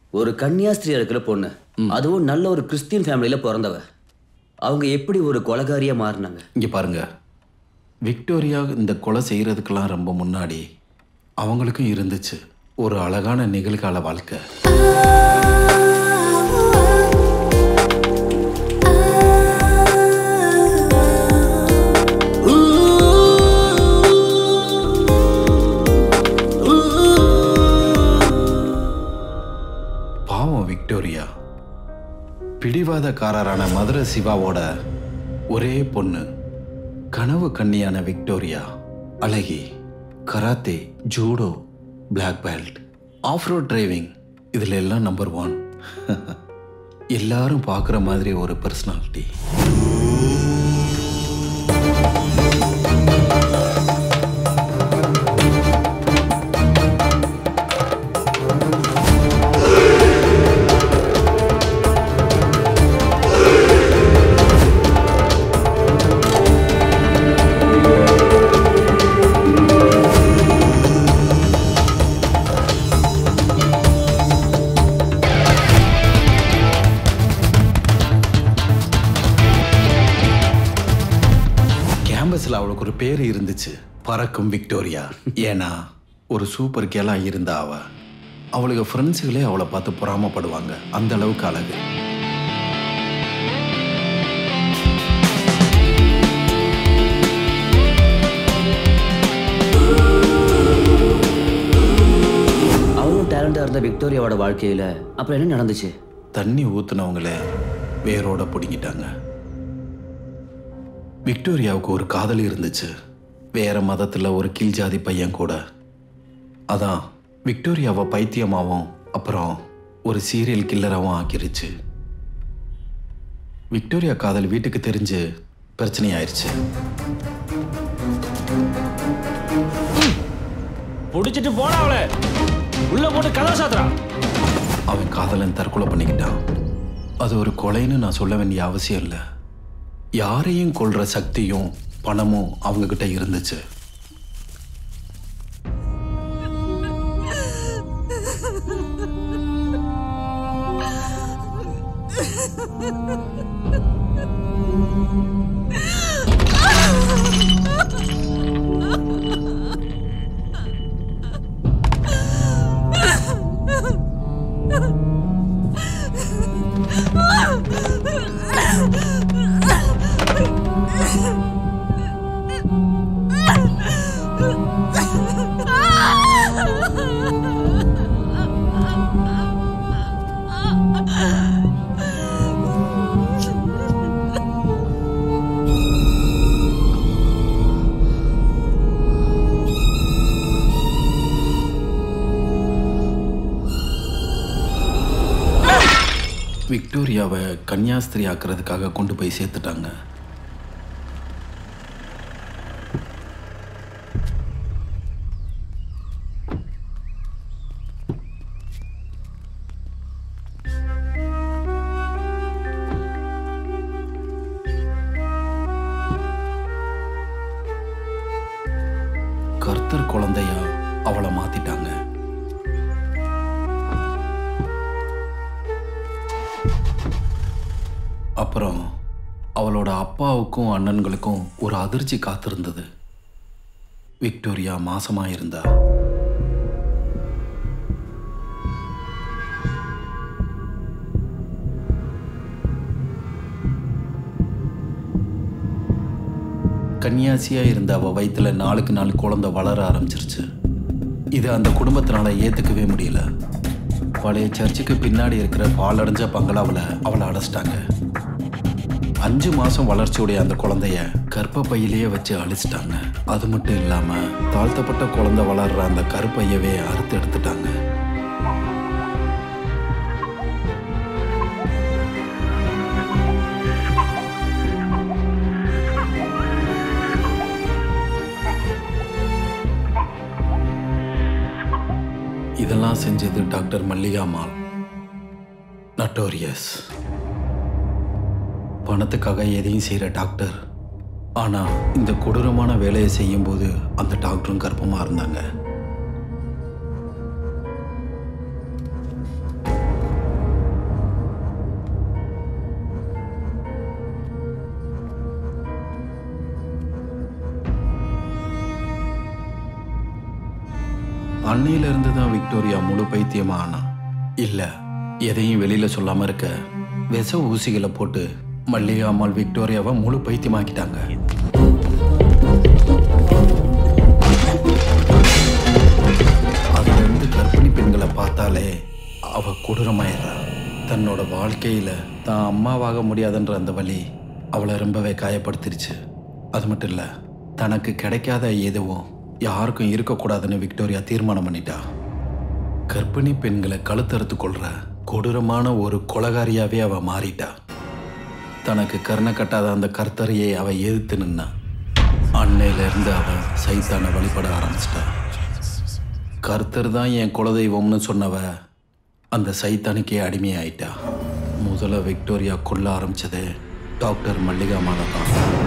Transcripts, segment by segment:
ஒரு கன்னியாஸ்திரியா இருக்கிற பொண்ணு அதுவும் நல்ல ஒரு கிறிஸ்டியன் ஃபேமிலியில பிறந்தவ அவங்க எப்படி ஒரு கொலகாரியா மாறினாங்க இங்கே பாருங்க விக்டோரியா இந்த கொலை செய்கிறதுக்கெல்லாம் ரொம்ப முன்னாடி அவங்களுக்கும் இருந்துச்சு ஒரு அழகான நிகழ்கால வாழ்க்கை பாவம் விக்டோரியா பிடிவாதக்காரரான மதுரை சிவாவோட ஒரே பொண்ணு கனவு கன்னியான விக்டோரியா அழகி karate judo black belt off road driving இதில் எல்லாம் நம்பர் ஒன் எல்லாரும் பார்க்குற மாதிரி ஒரு பர்சனாலிட்டி கேம்பஸில் அவளுக்கு ஒரு பேர் இருந்துச்சு பறக்கும் விக்டோரியா ஏன்னா ஒரு சூப்பர் கேலா இருந்தா அவ அவளுக்கு ஃப்ரெண்ட்ஸுகளே அவளை பார்த்து பொறாமப்படுவாங்க அந்த அளவுக்கு அழகு அவ்வளோ டேலண்டா இருந்த விக்டோரியாவோட வாழ்க்கையில அப்புறம் என்ன நடந்துச்சு தண்ணி ஊத்துனவங்கள வேரோட பிடிங்கிட்டாங்க விக்டோரியாவுக்கு ஒரு காதலி இருந்துச்சு வேற மதத்துல ஒரு கீழ் ஜாதி பையன் கூட அதான் விக்டோரியாவை பைத்தியமாவும் அப்புறம் ஒரு சீரியல் கில்லராகவும் ஆக்கிருச்சு விக்டோரியா காதல் வீட்டுக்கு தெரிஞ்சு பிரச்சனை ஆயிடுச்சு புடிச்சிட்டு போடா அவளை உள்ள போட்டு கதவை சாத்துறா அவன் காதலன் தற்கொலை பண்ணிக்கிட்டான் அது ஒரு கொலைன்னு நான் சொல்ல வேண்டிய அவசியம் இல்லை யாரையும் கொல்ற சக்தியும் பணமும் அவங்க கிட்ட இருந்துச்சு விக்டோரியாவை கன்னியாஸ்திரி ஆக்குறதுக்காக கொண்டு போய் சேர்த்துட்டாங்க கர்த்தர் குழந்தையா அவளை மாத்திட்டாங்க அப்புறம் அவளோட அப்பாவுக்கும் அண்ணன்களுக்கும் ஒரு அதிர்ச்சி காத்திருந்தது விக்டோரியா மாசமா இருந்தா கன்னியாசியா இருந்த அவ வயித்துல நாளுக்கு நாள் குழந்தை வளர ஆரம்பிச்சிருச்சு இது அந்த குடும்பத்தினால ஏத்துக்கவே முடியல பழைய சர்ச்சுக்கு பின்னாடி இருக்கிற பாலடைஞ்ச பங்களாவில் அவளை அடைச்சிட்டாங்க அஞ்சு மாசம் வளர்ச்சியுடைய அந்த குழந்தைய கர்ப்பப்பையிலேயே வச்சு அழிச்சிட்டாங்க அது மட்டும் இல்லாம தாழ்த்தப்பட்ட குழந்தை வளர்ற அந்த கருப்பையவே அறுத்து எடுத்துட்டாங்க இதெல்லாம் செஞ்சது டாக்டர் மல்லிகா மால் நட்டோரியஸ் பணத்துக்காக எதையும் செய்கிற டாக்டர் ஆனால் இந்த கொடூரமான வேலையை செய்யும்போது அந்த டாக்டரும் கர்ப்பமாக இருந்தாங்க அன்னையில இருந்து தான் விக்டோரியா முழு பைத்தியமா ஆனா இல்ல எதையும் வெளியில சொல்லாம இருக்க விஷ ஊசிகளை போட்டு மல்லிகா அம்மாள் விக்டோரியாவை முழு பைத்தியமாக்கிட்டாங்க அதுல இருந்து கர்ப்பிணி பெண்களை பார்த்தாலே அவ கொடூரமாயிடுறா தன்னோட வாழ்க்கையில தான் அம்மாவாக முடியாதுன்ற அந்த வலி அவளை ரொம்பவே காயப்படுத்திருச்சு அது மட்டும் இல்ல தனக்கு கிடைக்காத எதுவும் யாருக்கும் இருக்கக்கூடாதுன்னு விக்டோரியா தீர்மானம் பண்ணிட்டா கர்ப்பிணி பெண்களை கழுத்தறுத்து கொள்ற கொடூரமான ஒரு கொலகாரியாவே அவ மாறிட்டா தனக்கு கருணை கட்டாத அந்த கர்த்தரையே அவ எதிர்த்து நின்னா அன்னையில இருந்து அவ சைத்தானை வழிபட ஆரம்பிச்சிட்டா கர்த்தர் தான் என் குலதெய்வம்னு சொன்னவ அந்த சைத்தானுக்கே அடிமையாயிட்டா முதல்ல விக்டோரியா கொல்ல ஆரம்பிச்சதே டாக்டர் மல்லிகா மாலை தான்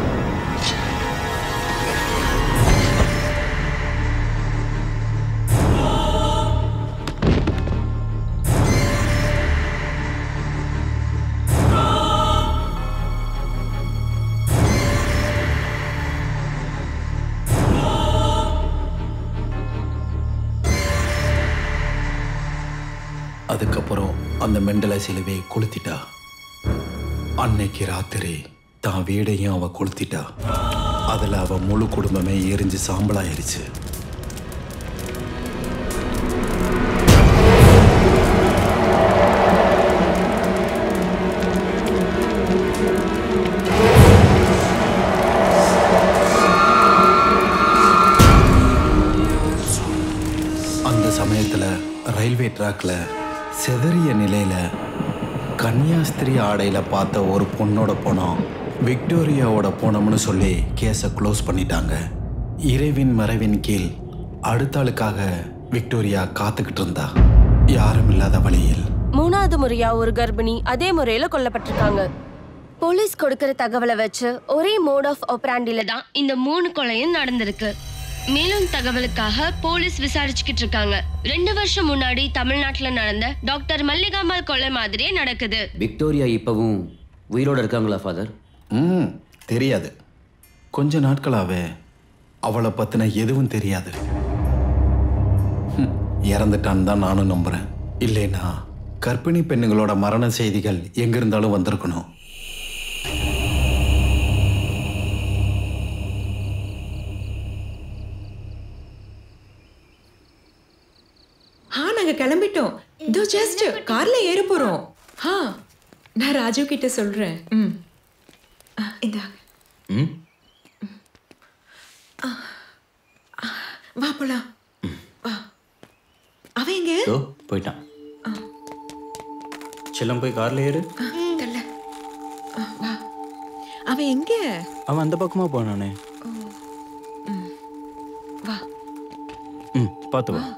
அதுக்கப்புறம் அந்த மெண்டலை சிலுவை கொளுத்திட்டா அன்னைக்கு ராத்திரி தான் வீடையும் அவ கொளுத்திட்டா அதுல அவ முழு குடும்பமே எரிஞ்சு சாம்பலாயிருச்சு அந்த சமயத்துல ரயில்வே ட்ராக்ல செதறிய நிலையில கன்னியாஸ்திரி ஆடையில பார்த்த ஒரு பொண்ணோட பணம் விக்டோரியாவோட பணம்னு சொல்லி கேஸை க்ளோஸ் பண்ணிட்டாங்க இறைவின் மறைவின் கீழ் அடுத்த ஆளுக்காக விக்டோரியா காத்துக்கிட்டு இருந்தா யாரும் இல்லாத வழியில் மூணாவது முறையா ஒரு கர்ப்பிணி அதே முறையில கொல்லப்பட்டிருக்காங்க போலீஸ் கொடுக்கிற தகவலை வச்சு ஒரே மோட் ஆஃப் ஆப்ராண்டில தான் இந்த மூணு கொலையும் நடந்திருக்கு மேலும் தகவலுக்காக போலீஸ் விசாரிச்சுக்கிட்டு இருக்காங்க ரெண்டு வருஷம் முன்னாடி தமிழ்நாட்டுல நடந்த டாக்டர் மல்லிகாம்பாள் கொலை மாதிரியே நடக்குது விக்டோரியா இப்பவும் உயிரோட இருக்காங்களா ஃபாதர் ம் தெரியாது கொஞ்ச நாட்களாவே அவளை பத்தின எதுவும் தெரியாது ஹம், இறந்துட்டான்னு தான் நானும் நம்புறேன் இல்லைனா கர்ப்பிணி பெண்ணுங்களோட மரண செய்திகள் எங்க இருந்தாலும் வந்திருக்கணும் ஆ நாங்க கிளம்பிட்டோம் இதோ ஜஸ்ட் கார்ல ஏற போறோம் ஆ நான் ராஜு கிட்ட சொல்றேன் ம் ஆ, இந்தாங்க ம் ஆ, வா போலாம் வா அவன் எங்க இதோ போயிட்டான் செல்லம் போய் கார்ல ஏறு ஆ, தள்ள ஆ, வா அவன் எங்க அவன் அந்த பக்கமா போனானே வா ம் பார்த்து வா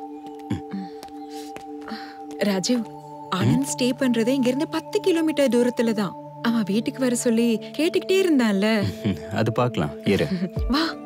ராஜு ஆனந்த் ஸ்டே பண்றது இங்க இருந்து பத்து கிலோமீட்டர் தூரத்துல தான் அவன் வீட்டுக்கு வர சொல்லி கேட்டுக்கிட்டே இருந்தான்ல ம், அது பார்க்கலாம் ஏறு வா